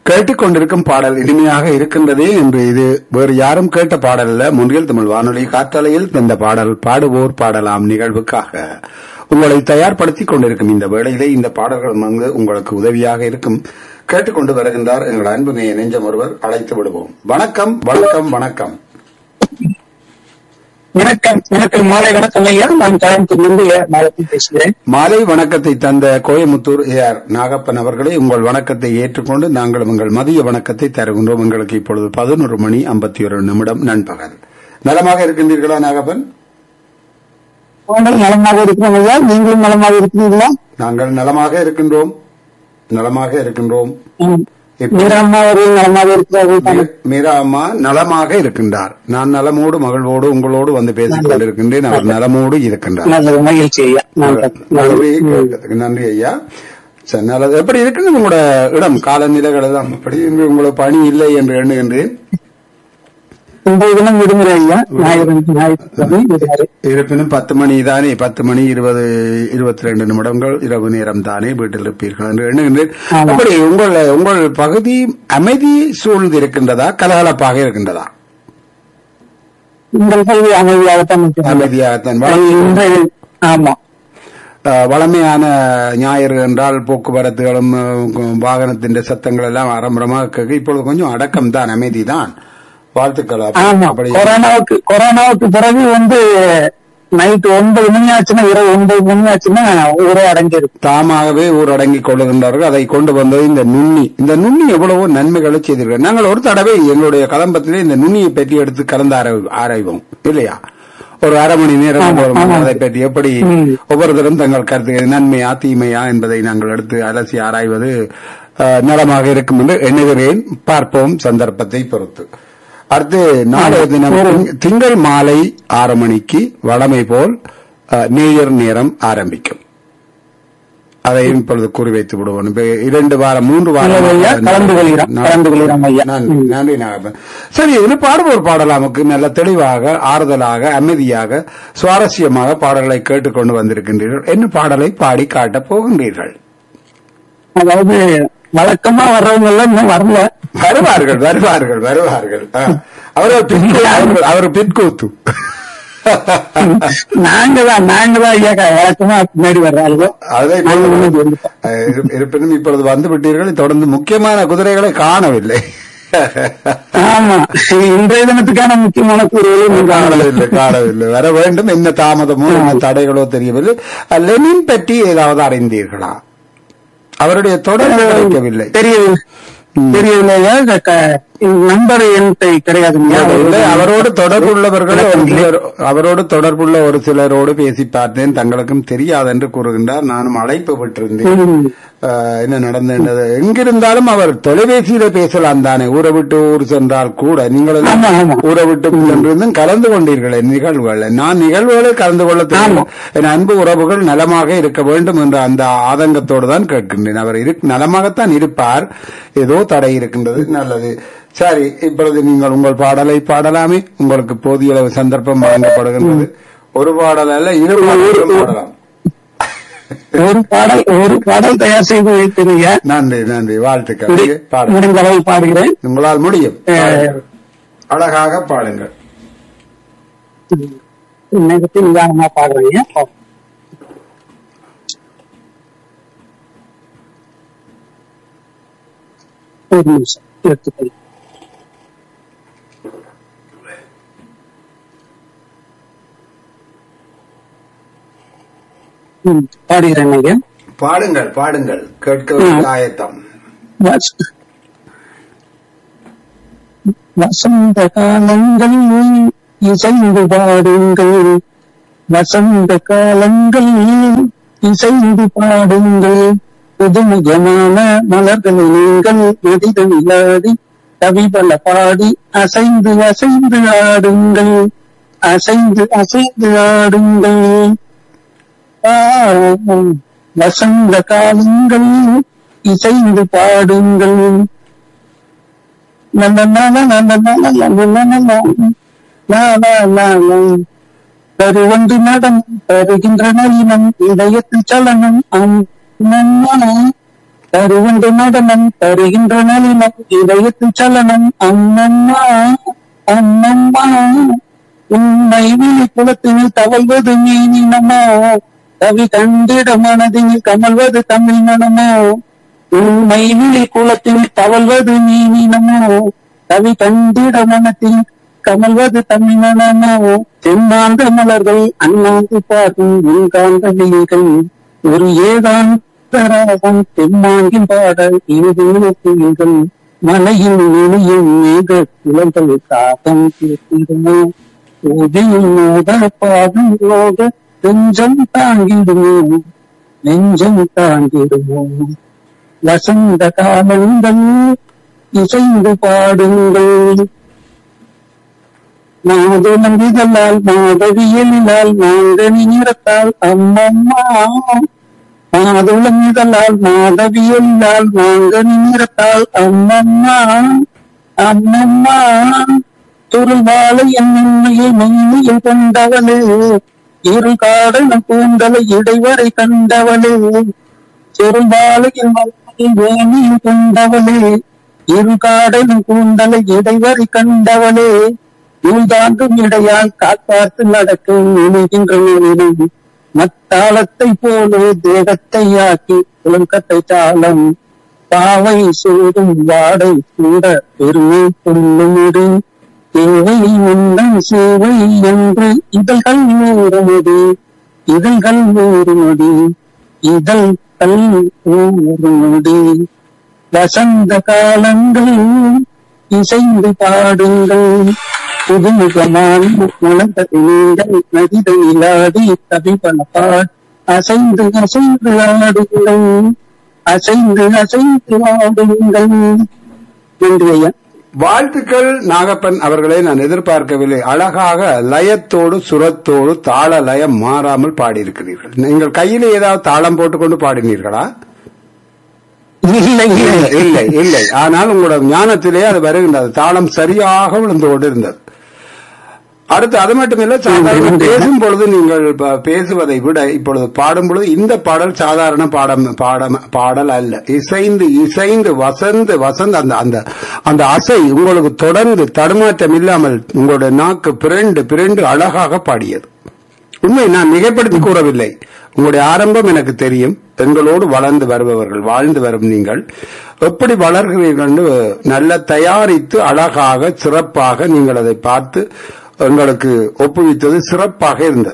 கேட்டுக்கொண்டிருக்கும் பாடல் இனிமையாக இருக்கின்றதே என்று இது வேறு யாரும் கேட்ட பாடல் அல்ல முன்றில் தமிழ் வானொலி காற்றலையில் தந்த பாடல் பாடுவோர் பாடலாம் நிகழ்வுக்காக உங்களை தயார்படுத்திக் கொண்டிருக்கும் இந்த வேளையிலே இந்த பாடல்கள் வந்து உங்களுக்கு உதவியாக இருக்கும் கேட்டுக்கொண்டு வருகின்றார் எங்கள் அன்பு நேய நெஞ்சம் ஒருவர் அழைத்து விடுவோம் வணக்கம் வணக்கம் வணக்கம் வணக்கம் வணக்கம் மாலை வணக்கம் ஐயா நான் கோயம்புத்தூர்லிருந்து ஏ. மாலத்தி பேசுகிறேன் மாலை வணக்கத்தை தந்த கோயமுத்தூர் ஏ ஆர் நாகப்பன் அவர்களே உங்கள் வணக்கத்தை ஏற்றுக்கொண்டு நாங்கள் உங்கள் மதிய வணக்கத்தை தருகின்றோம் எங்களுக்கு இப்பொழுது பதினொரு மணி ஐம்பத்தி ஒரு நிமிடம் நண்பகல் நலமாக இருக்கின்றீர்களா நாகப்பன் நீங்கள் நலமாக இருக்கிறோம் ஐயா நீங்களும் நலமாக இருக்கிறீங்களா நாங்கள் நலமாக இருக்கின்றோம் நலமாக இருக்கின்றோம் ம். இப்ப- மீரம்மா அவர்கள் நலமாக இருக்கிறார்கள் தானே? மீ- மீரா அம்மா நலமாக இருக்கின்றார் நான் நலமோடு மகிழ்வோடு உங்களோடு வந்து பேசிக் கொண்டிருக்கின்றேன் அவர் நலமோடு இருக்கின்றார் நல்லது மகிழ்ச்சி ஐயா நல்லது. நன்றி ம். கேட்டதுக்கு நன்றி ஐயா சரி நல்லது எப்படி இருக்குது உங்களோட இடம் காலநிலைகள் எல்லாம் எப்படி இன்று உங்களுக்கு பணி இல்லை என்று எண்ணுகின்றேன் இன்றைய தினம் விடுமுறை ஐயா ஞாயிறு ஞாயிற்றுக்கிழமை விடுமுறை இருப்பினும் பத்து மணி தானே பத்து மணி இருபது இருபத்தி ரெண்டு நிமிடங்கள் இரவு நேரம் தானே வீட்டில் இருப்பீர்கள் என்று எண்ணுகின்றேன் ஆமா. அப்படி உங்கள் உங்கள் பகுதி அமைதி சூழ்ந்து இருக்கின்றதா கலகலப்பாக இருக்கின்றதா உங்கள் கல்வி அமைதியாகத்தான் இருக்கிறது. அமைதியாகத்தான் அது வள- இன்றைய ஆமா அஹ், வளமையான ஞாயிறு என்றால் போக்குவரத்துகளும் அஹ், வாகனத்தின் சத்தங்கள் எல்லாம் ஆரம்பரமாக கேட்க இப்பொழுது கொஞ்சம் அடக்கம் தான் அமைதி தான் வாழ்த்துக்கள் அப்ப- ஆமா அப்படி கொரோனாவுக்கு கொரோனாவுக்கு பிறகு வந்து நைட் ஒன்பது மணி ஆச்சுன்னா இரவு ஒன்பது மணி ஆச்சுன்னா ஊரே அடைஞ்சிருக்கு தாமாகவே ஊரடங்கிக் கொள்ளுகின்றார்கள் அதை கொண்டு வந்தது இந்த நுண்ணி இந்த நுண்ணி எவ்வளவோ நன்மைகளை செய்திருக்கிறார் நாங்கள் ஒரு தடவை எங்களுடைய கதம்பத்திலே இந்த நுண்ணியை பற்றி எடுத்து கலந்து ஆராய்- ஆராய்வோம் இல்லையா ஒரு அரை மணி நேரம் ஆமா, ஒரு ஆமா. அதை பற்றி எப்படி ம். ஒவ்வொருத்தரும் தங்கள் கருத்து நன்மையா தீமையா என்பதை நாங்கள் எடுத்து அலசி ஆராய்வது அஹ், நலமாக இருக்கும் என்று எண்ணுகிறேன் பார்ப்போம் சந்தர்ப்பத்தை பொறுத்து அடுத்து நாளைய தினம் திங்க- திங்கள் மாலை ஆறு மணிக்கு வழமை போல் அஹ், நேயர் நேரம் ஆரம்பிக்கும் அதையும் இப்பொழுது கூறி வைத்து விடுவோம் இப்ப இரண்டு வாரம் மூன்று நல்லது ஐயா, வாரம் கலந்து கொள்கிறோம், கலந்து கொள்கிறோம் ஐயா. நன்றி ம். நன்றி நாகப்பன் சரி இது பாடுவோர் பாடலாமுக்கு நல்ல தெளிவாக ஆறுதலாக அமைதியாக சுவாரஸ்யமாக பாடல்களை கேட்டுக்கொண்டு வந்திருக்கின்றீர்கள் என்ன பாடலை பாடி காட்டப் போகின்றீர்கள் அதாவது வழக்கமா வர்றவங்க எல்லாம் இன்னும் வரல வருவார்கள் வருவார்கள் வருவார்கள் ஆ. அவர் பிற்கு அவர்- அவர் பிற்கூத்து நாங்க தான் நாங்க தான் ஐயா க- வழக்கமா பின்னாடி வர்றாங்க அதை நாங்க முன்னாடி வந்துட்டோம். அஹ் இரு- இருப்பினும் இப்பொழுது வந்து விட்டீர்கள் தொடர்ந்து முக்கியமான குதிரைகளை காணவில்லை ஆமா இன்றைய தினத்துக்கான முக்கியமான கூறுகளும் நீங்க காணவில்லை காணவில்லை வர வேண்டும் என்ன தாமதமோ என்ன தடைகளோ தெரியவில்லை அஹ் லெனின் பற்றி ஏதாவது அறிந்தீர்களா அவருடைய தொடர்பு கிடைக்கவில்லை தெரியவில்லை தெரியவில்லையா க- க- நம்பர் என்கிட்ட கிடையாது இல்லை, அவரோடு தொடர்புள்ளவர்கள் ஒரு சிலர் அவரோடு தொடர்புள்ள ஒரு சிலரோடு பேசி பார்த்தேன் தங்களுக்கும் தெரியாது என்று கூறுகின்றார் நானும் அழைப்பு விட்டிருந்தேன் ம். ஆஹ், என்ன நடந்தது எங்கிருந்தாலும் அவர் தொலைபேசியில பேசலாம் தானே ஊரை விட்டு ஊர் சென்றால் கூட நீங்கள் எல்லாம் ஆமா, ஆமா. ஊரை விட்டு சென்றிருந்தும் கலந்து கொண்டீர்களே நிகழ்வுகள் நான் நிகழ்வுகளை கலந்து கொள்ள தெரியும். என் அன்பு உறவுகள் நலமாக இருக்க வேண்டும் என்ற அந்த ஆதங்கத்தோடு தான் கேட்கின்றேன் அவர் இரு- நலமாகத்தான் இருப்பார் ஏதோ தடை இருக்கின்றது நல்லது சரி இப்பொழுது நீங்கள் உங்கள் பாடலை பாடலாமே உங்களுக்கு போதிய அளவு சந்தர்ப்பம் வழங்கப்படுகின்றது ஒரு பாடல் அல்ல இரு பாடல்களும் பாடலாம் ஒரு பாடல் ஒரு பாடல் தயார் செய்து வைத்திருக்க நன்றி நன்றி வாழ்த்துக்கள் பாடுங்கள் முடிந்த அளவு பாடுகிறேன் உங்களால் முடியும் அஹ், அழகாக பாடுங்கள் நேரத்தில் நிதானமா பாடுறீங்க ஒரு நிமிஷம் எடுத்துக்கொள்ள ம், பாடுகிறேன் ஐயா பாடுங்கள் பாடுங்கள் கேட்க ஆயத்தம் வச- வசந்த காலங்கள் இசைந்து பாடுங்கள் வசந்த காலங்கள் இசைந்து பாடுங்கள் புதுமுகமான மலர்களை நீங்கள் எதிரில் விளையாடி கவிபல பாடி அசைந்து அசைந்து ஆடுங்கள் அசைந்து அசைந்து ஆடுங்கள் ஆ, வசந்த காலங்கள் இசைந்து பாடுங்கள் நல்ல நல்ல நல்ல நல்ல நல்ல நல்ல நல்ல தருவன்று நடம் தருகின்ற நளினம் இதயத்தில் சலனம் அம் நன்னன தருகின்ற நடனம் தருகின்ற நளினம் இதயத்து சலனம் அம்மம்மா அம்மம்மா உண்மை விழி குலத்தினில் தவழ்வது மீனினமோ கவி கண்டிட மனதினில் கமல்வது தமிழ் மனமோ உண்மை விழி குலத்தில் தவழ்வது மீனினமோ கவி கண்டிட மனத்தில் கமல்வது தமிழ் மனமோ தென்னாந்த மலர்கள் அண்ணாந்து பாடும் உன்காந்த நீங்கள் ஒரு ஏகாந்தராகம் தென்னாங்கின் பாடல் இருதீர்கள் மலையின் நுனியும் மேக குலங்கள் காகம் கேட்டிருமோ ஓதியும் மோத பாடும் ரோக நெஞ்சம் தாங்கிடுமோ நெஞ்சம் தாங்கிடுமோ வசந்த காலங்கள் இசைந்து பாடுங்கள் மாதுளம் இதழால் மாதவியலால் மாங்கனி நிறத்தால் அம்மம்மா மாதுளம் இதழால் மாதவியலால் மாங்கனி நிறத்தால் அம்மம்மா அம்மம்மா துருவாலை என் உண்மையை மென்மையில் கொண்டவளே இரு காடன கூந்தலை இடைவரை கண்டவளே செருவாலையில் மண்மையை வேணியில் கொண்டவளே இரு காடன கூந்தலை இடைவரை கண்டவளே நூதாண்டும் இடையால் காப்பாற்று நடக்கும் நினைகின்ற நிலை மத்தாளத்தை போல தேகத்தை ஆக்கி புலங்கத்தை தாளம் பாவை சூடும் வாடை கூட பெருமை கொள்ளுமிடு தேவை உந்தன் சேவை என்று இதழ்கள் ஊறுமடி இதழ்கள் ஊறுமடி இதழ்கள் ஊறுமடி வசந்த காலங்கள் இசைந்து பாடுங்கள் புதுமுகமான உணர்ந்த நீங்கள் நதிதையிலாடி கவிபல பாட் அசைந்து அசைந்து ஆடுங்கள் அசைந்து அசைந்து ஆடுங்கள் நன்றி ஐயா வாழ்த்துக்கள் நாகப்பன் அவர்களை நான் எதிர்பார்க்கவில்லை அழகாக லயத்தோடு சுரத்தோடு தாள லயம் மாறாமல் பாடியிருக்கிறீர்கள் நீங்கள் கையில ஏதாவது தாளம் போட்டுக்கொண்டு பாடினீர்களா இல்லை இல்லை இல்லை இல்லை ஆனால் உங்களோட ஞானத்திலே அது வருகின்றது தாளம் சரியாக விழுந்து கொண்டிருந்தது அடுத்து அது மட்டுமில்ல சாதாரண பேசும் பொழுது நீங்கள் ப- பேசுவதை விட இப்பொழுது பாடும் பொழுது இந்த பாடல் சாதாரண பாடம் பாடம் பாடல் அல்ல இசைந்து இசைந்து வசந்து வசந்து அந்த அந்த அந்த அசை உங்களுக்கு தொடர்ந்து தடுமாற்றம் இல்லாமல் உங்களுடைய நாக்கு பிறண்டு பிறண்டு அழகாக பாடியது உண்மை நான் மிகைப்படுத்தி கூறவில்லை உங்களுடைய ஆரம்பம் எனக்கு தெரியும் எங்களோடு வளர்ந்து வருபவர்கள் வாழ்ந்து வரும் நீங்கள் எப்படி வளர்கிறீர்கள் என்று நல்ல தயாரித்து அழகாக சிறப்பாக நீங்கள் அதை பார்த்து எங்களுக்கு ஒப்புவித்தது சிறப்பாக இருந்தது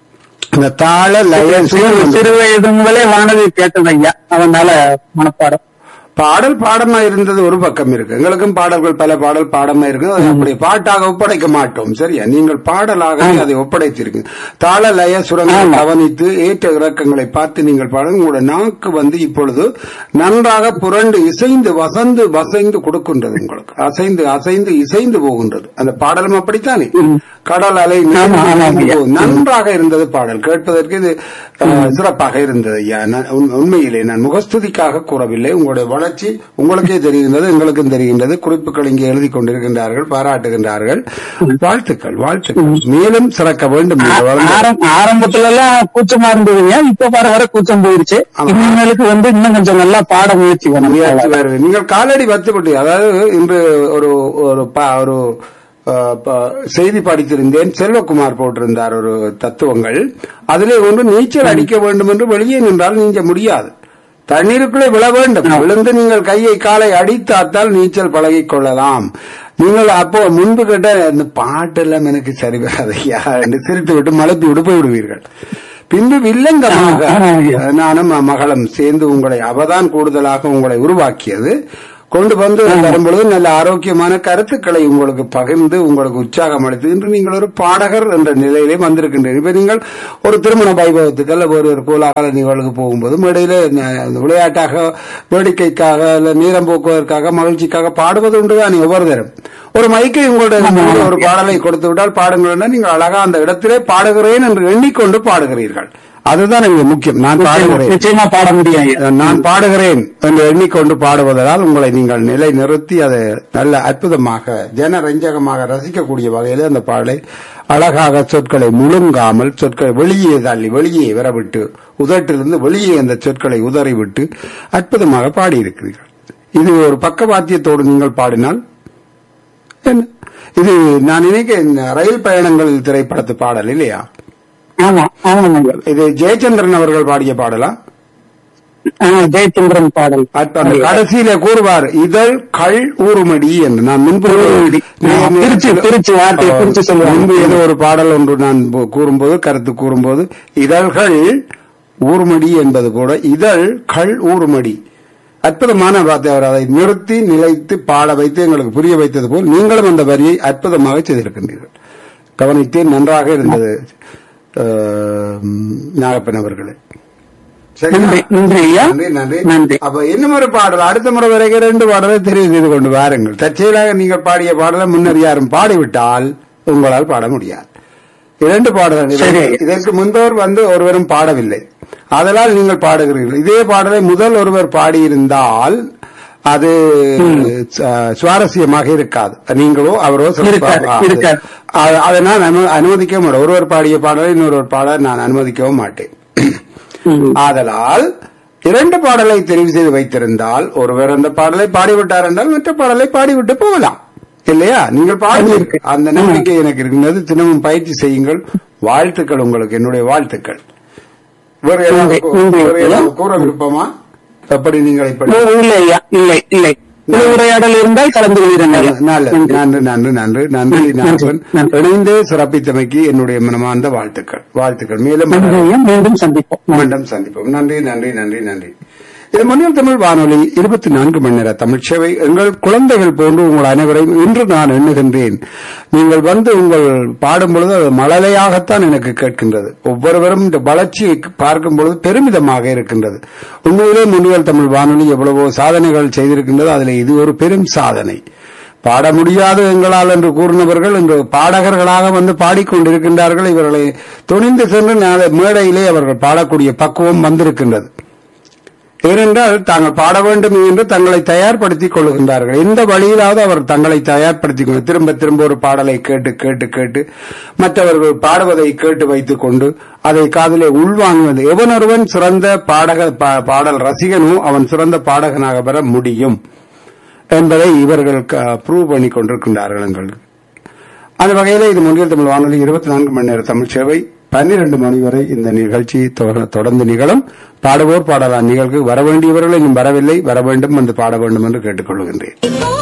இந்த தாள லய சிறு சுரம் சிறு வயது முதலே வானதி கேட்டது ஐயா அதனால மனப்பாடம் பாடல் பாடமா இருந்தது ஒரு பக்கம் இருக்கு எங்களுக்கும் பாடல்கள் பல பாடல் பாடமா இருக்கு அதை அப்படி பாட்டாக ஒப்படைக்க மாட்டோம் சரியா நீங்கள் பாடலாக அதை ஒப்படைத்திருக்கு தாள லய சுரங்களை கவனித்து ஏற்ற இறக்கங்களை பார்த்து நீங்கள் பாடுங்க உங்களுடைய நாக்கு வந்து இப்பொழுது நன்றாக புரண்டு இசைந்து வசந்து வசைந்து கொடுக்கின்றது உங்களுக்கு அசைந்து அசைந்து இசைந்து போகின்றது அந்த பாடலும் அப்படித்தானே கடல் அலை ஆமா, ஆமா, ஐயா. நன்றாக இருந்தது பாடல் கேட்பதற்கு இது அஹ், சிறப்பாக இருந்தது ஐயா நான் உண்- உண்மையிலே நான் முகஸ்துதிக்காக கூறவில்லை உங்களுடைய வளர்ச்சி உங்களுக்கே தெரிகின்றது எங்களுக்கும் தெரிகின்றது குறிப்புகள் இங்கே எழுதி கொண்டிருக்கின்றார்கள் பாராட்டுகின்றார்கள் வாழ்த்துக்கள் வாழ்த்துக்கள் மேலும் சிறக்க வேண்டும் நீங்கள் வளர்ந்து- ஆரம்- ஆரம்பத்துல எல்லாம் கூச்சமா இருந்ததுங்க இப்ப வர வர கூச்சம் போயிருச்சு ஆமா. இனிமேலுக்கு வந்து இன்னும் கொஞ்சம் நல்லா பாட முயற்சி முயற்சி பண்ணணும் வருது. நீங்கள் காலடி வத்துப்பட்டு அதாவது இன்று ஒரு ஒரு ப- ஒரு அஹ், ப- செய்தி படித்திருந்தேன் செல்வகுமார் போட்டிருந்தார் ஒரு தத்துவங்கள் அதிலே ஒன்று நீச்சல் அடிக்க வேண்டும் என்று வெளியே நின்றால் நீஞ்ச முடியாது தண்ணீருக்குள்ளே விழ வேண்டும் விழுந்து நீங்கள் கையை காலை அடித்தாத்தால் நீச்சல் பழகிக் கொள்ளலாம் நீங்கள் அப்போ முன்பு கேட்ட இந்த பாட்டெல்லாம் எனக்கு சரி வராதையா என்று சிரித்து விட்டு மலப்பி விட்டு போய்விடுவீர்கள் பின்பு வில்லங்கமாக ஆ, ஆ, ஐயா. நானும் மகளும் சேர்ந்து உங்களை அவதான் கூடுதலாக உங்களை உருவாக்கியது கொண்டு வந்து வரும்பொழுது நல்ல ஆரோக்கியமான கருத்துக்களை உங்களுக்கு பகிர்ந்து உங்களுக்கு உற்சாகம் அளித்து இன்று நீங்கள் ஒரு பாடகர் என்ற நிலையிலே வந்திருக்கின்றீர்கள் இப்ப நீங்கள் ஒரு திருமண வைபவத்துக்கு அல்ல ஒரு ஒரு கோலாகல நிகழ்வுக்கு போகும்போது மேடையில ந- விளையாட்டாக வேடிக்கைக்காக அல்ல நேரம் போக்குவதற்காக மகிழ்ச்சிக்காக பாடுவது உண்டுதான் ஒவ்வொரு தரம் ஒரு மைக்கை உங்களுடைய கையில் ஒரு பாடலை கொடுத்து விட்டால் பாடுங்கள் என்றால் நீங்கள் அழகா அந்த இடத்திலே பாடுகிறேன் என்று எண்ணிக்கொண்டு பாடுகிறீர்கள் அதுதான் இங்க முக்கியம் நான் பாடுகிறேன் நிச்சயமா பாட முடியும் ஐயா. நான் பாடுகிறேன் என்று எண்ணிக்கொண்டு பாடுவதால் உங்களை நீங்கள் நிலை நிறுத்தி அதை நல்ல அற்புதமாக ஜனரஞ்சகமாக ரசிக்கக்கூடிய வகையிலே அந்த பாடலை அழகாக சொற்களை முழுங்காமல் சொற்களை வெளியே தள்ளி வெளியே வரவிட்டு உதட்டிலிருந்து வெளியே அந்த சொற்களை உதறிவிட்டு அற்புதமாக பாடியிருக்கிறீர்கள் இது ஒரு பக்கவாத்தியத்தோடு நீங்கள் பாடினால் என்ன? இது நான் நினைக்க இந்த ரயில் பயணங்கள் திரைப்படத்து பாடல் இல்லையா ஆமா ஆமாம் ஐயா இது ஜெயச்சந்திரன் அவர்கள் பாடிய பாடலா ஆ, ஜெயச்சந்திரன் பாடல் அப்ப அந்த கடைசியில கூறுவார் இதழ் கள் ஊறுமடி என்று நான் முன்பு ஆ, பிரிச்சு பிரிச்சு வார்த்தையை பிரிச்சு சொல்லுவாங்க முன்பு ஏதோ ஒரு பாடல் ஒன்று நான் போ- கூறும்போது கருத்து கூறும்போது இதழ்கள் ஊர்மடி என்பது கூட இதழ் கள் ஊர்மடி அற்புதமான வார்த்தை அவர் அதை நிறுத்தி நிலைத்து பாட வைத்து எங்களுக்கு புரிய வைத்தது போல் நீங்களும் அந்த வரியை அற்புதமாக செய்திருக்கின்றீர்கள் கவனித்தேன் நன்றாக இருந்தது அஹ், நாகப்பன் அவர்களே சரியா? நன்றி நன்றி ஐயா நன்றி நன்றி நன்றி அப்ப இன்னும் ஒரு பாடல் அடுத்த முறை வரைக்கும் ரெண்டு பாடலை தெரிவு செய்து கொண்டு வாருங்கள் தற்செயலாக நீங்கள் பாடிய பாடலை முன்னர் யாரும் பாடிவிட்டால் உங்களால் பாட முடியாது இரண்டு பாடல்கள் சரி. இதற்கு முன்பவர் வந்து ஒருவரும் பாடவில்லை அதனால் நீங்கள் பாடுகிறீர்கள் இதே பாடலை முதல் ஒருவர் பாடியிருந்தால் அது ச- சுவாரஸ்யமாக இருக்காது நீங்களோ அவரோ சிறப்பாக- இருக்காது, இருக்காது. அ- அதை நான் அனு- அனுமதிக்க மாட்டேன் ஒருவர் பாடிய பாடலை இன்னொருவர் பாட நான் அனுமதிக்கவும் மாட்டேன் ம். ஆதலால் இரண்டு பாடலை தெரிவு செய்து வைத்திருந்தால் ஒருவர் அந்த பாடலை பாடிவிட்டார் என்றால் மற்ற பாடலை பாடிவிட்டு போகலாம் இல்லையா நீங்கள் பாடி அந்த நம்பிக்கை எனக்கு இருக்கின்றது தினமும் பயிற்சி செய்யுங்கள் வாழ்த்துக்கள் உங்களுக்கு என்னுடைய வாழ்த்துக்கள் வேறு ஏதாவது கூ- நன்றி. வேறு ஏதாவது கூற விருப்பமா எப்படி நீங்கள் இப்படி ஓ, இல்லை ஐயா இல்லை இல்லை இது உரையாடல் இருந்தால் கலந்து கொள்கிறேன் ஐயா நல்லது நன்று நன்று நன்று நன்றி நாகப்பன் நன்றி. இணைந்து சிறப்பித்தமைக்கு என்னுடைய மனமார்ந்த வாழ்த்துக்கள் வாழ்த்துக்கள் மேலும் நன்றி ஐயா மீண்டும் சந்திப்போம் நன்றி. மீண்டும் சந்திப்போம் நன்றி நன்றி நன்றி நன்றி இது மண்ணில் தமிழ் வானொலி இருபத்தி நான்கு மணி நேர தமிழ் சேவை எங்கள் குழந்தைகள் போன்று உங்கள் அனைவரையும் இன்று நான் எண்ணுகின்றேன் நீங்கள் வந்து உங்கள் பாடும் பொழுது அது மழலையாகத்தான் எனக்கு கேட்கின்றது ஒவ்வொருவரும் இந்த வளர்ச்சியை பார்க்கும் பொழுது பெருமிதமாக இருக்கின்றது உண்மையிலே முன்னியல் தமிழ் வானொலி எவ்வளவோ சாதனைகள் செய்திருக்கின்றது அதில் இது ஒரு பெரும் சாதனை பாட முடியாது எங்களால் என்று கூறினவர்கள் இன்று பாடகர்களாக வந்து பாடிக்கொண்டிருக்கின்றார்கள் இவர்களை துணிந்து சென்று நாளை மேடையிலே அவர்கள் பாடக்கூடிய பக்குவம் வந்திருக்கின்றது ஏனென்றால் தாங்கள் பாட வேண்டும் என்று தங்களை தயார்படுத்திக் கொள்கின்றார்கள் எந்த வழியிலாவது அவர் தங்களை தயார்படுத்திக் கொண்டு திரும்ப திரும்ப ஒரு பாடலை கேட்டு கேட்டு கேட்டு மற்றவர்கள் பாடுவதை கேட்டு வைத்துக் கொண்டு அதை காதிலே உள்வாங்குவது எவனொருவன் சிறந்த பாடக பா- பாடல் ரசிகனோ அவன் சிறந்த பாடகனாக பெற முடியும் என்பதை இவர்கள் ப்ரூவ் பண்ணி கொண்டிருக்கின்றார்கள் எங்களுக்கு அந்த வகையில இது முன்னில் தமிழ் வானொலி இருபத்தி நான்கு மணி நேர தமிழ் சேவை பன்னிரண்டு மணி வரை இந்த நிகழ்ச்சி தொட- தொடர்ந்து நிகழும் பாடுவோர் பாடலாம் நிகழ்வு வர வேண்டியவர்கள் இன்னும் வரவில்லை வர வேண்டும் என்று பாட வேண்டும் என்று கேட்டுக்கொள்கின்றேன் இப்போ